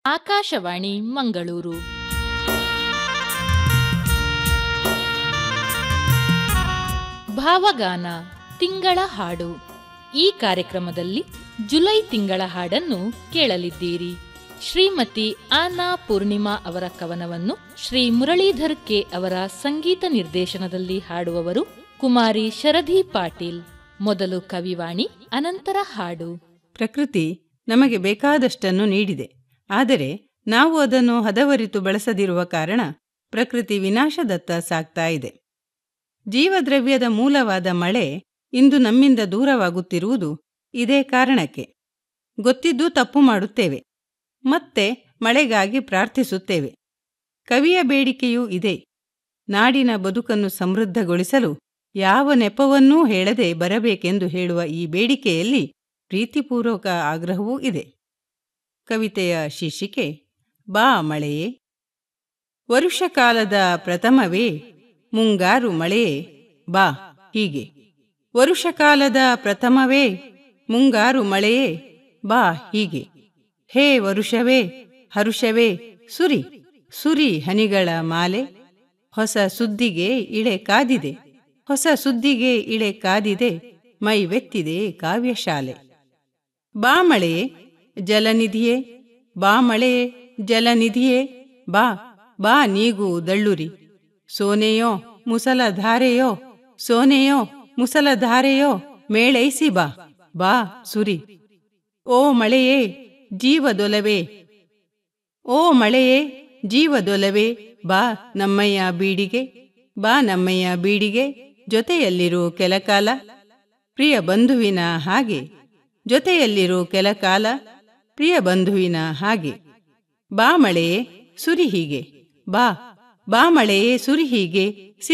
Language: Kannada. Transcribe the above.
ಆಕಾಶವಾಣಿ ಮಂಗಳೂರು ಭಾವಗಾನ ತಿಂಗಳ ಹಾಡು ಈ ಕಾರ್ಯಕ್ರಮದಲ್ಲಿ ಜುಲೈ ತಿಂಗಳ ಹಾಡನ್ನು ಕೇಳಲಿದ್ದೀರಿ ಶ್ರೀಮತಿ ಆನಾ ಪೂರ್ಣಿಮಾ ಅವರ ಕವನವನ್ನು ಶ್ರೀ ಮುರಳೀಧರ್ ಕೆ ಅವರ ಸಂಗೀತ ನಿರ್ದೇಶನದಲ್ಲಿ ಹಾಡುವವರು ಕುಮಾರಿ ಶರಧಿ ಪಾಟೀಲ್ ಮೊದಲು ಕವಿವಾಣಿ ಅನಂತರ ಹಾಡು ಪ್ರಕೃತಿ ನಮಗೆ ಬೇಕಾದಷ್ಟನ್ನು ನೀಡಿದೆ ಆದರೆ ನಾವು ಅದನ್ನು ಹದವರಿತು ಬಳಸದಿರುವ ಕಾರಣ ಪ್ರಕೃತಿ ವಿನಾಶದತ್ತ ಸಾಗ್ತಾ ಇದೆ ಜೀವದ್ರವ್ಯದ ಮೂಲವಾದ ಮಳೆ ಇಂದು ನಮ್ಮಿಂದ ದೂರವಾಗುತ್ತಿರುವುದು ಇದೇ ಕಾರಣಕ್ಕೆ ಗೊತ್ತಿದ್ದು ತಪ್ಪು ಮಾಡುತ್ತೇವೆ ಮತ್ತೆ ಮಳೆಗಾಗಿ ಪ್ರಾರ್ಥಿಸುತ್ತೇವೆ ಕವಿಯ ಬೇಡಿಕೆಯೂ ಇದೆ ನಾಡಿನ ಬದುಕನ್ನು ಸಮೃದ್ಧಗೊಳಿಸಲು ಯಾವ ನೆಪವನ್ನೂ ಹೇಳದೆ ಬರಬೇಕೆಂದು ಹೇಳುವ ಈ ಬೇಡಿಕೆಯಲ್ಲಿ ಪ್ರೀತಿಪೂರ್ವಕ ಆಗ್ರಹವೂ ಇದೆ ಕವಿತೆಯ ಶೀರ್ಷಿಕೆ ಬಾ ಮಳೆಯೇ ವರುಷಕಾಲದ ಪ್ರಥಮವೇ ಮುಂಗಾರು ಮಳೆಯೇ ಬಾ ಹೀಗೆ ವರುಷಕಾಲದ ಪ್ರಥಮವೇ ಮುಂಗಾರು ಮಳೆಯೇ ಬಾ ಹೀಗೆ ಹೇ ವರುಷವೇ ಹರುಷವೇ ಸುರಿ ಸುರಿ ಹನಿಗಳ ಮಾಲೆ ಹೊಸ ಸುದ್ದಿಗೆ ಇಳೆ ಕಾದಿದೆ ಹೊಸ ಸುದ್ದಿಗೆ ಇಳೆ ಕಾದಿದೆ ಮೈವೆತ್ತಿದೆ ಕಾವ್ಯಶಾಲೆ ಬಾ ಮಳೆಯೇ ಜಲನಿಧಿಯೇ ಬಾ ಮಳೆಯೇ ಜಲನಿಧಿಯೇ ಬಾ ಬಾ ನೀಗು ದಳ್ಳುರಿ ಸೋನೆಯೋ ಮುಸಲಧಾರೆಯೋ ಸೋನೆಯೋ ಮುಸಲಧಾರೆಯೋ ಮೇಳೈಸಿ ಬಾ ಬಾ ಸುರಿ ಓ ಮಳೆಯೇ ಜೀವದೊಲವೇ ಓ ಮಳೆಯೇ ಜೀವದೊಲವೇ ಬಾ ನಮ್ಮಯ್ಯ ಬೀಡಿಗೆ ಬಾ ನಮ್ಮಯ್ಯ ಬೀಡಿಗೆ ಜೊತೆಯಲ್ಲಿರು ಕೆಲಕಾಲ ಪ್ರಿಯ ಬಂಧುವಿನ ಹಾಗೆ ಜೊತೆಯಲ್ಲಿರು ಕೆಲಕಾಲ ಪ್ರಿಯ ಬಂಧುವಿನ ಹಾಗೆ ಬಾ ಮಳೆಯೇ ಸುರಿ ಹೀಗೆ ಬಾ ಬಾ ಮಳೆಯೇ ಸುರಿ ಹೀಗೆ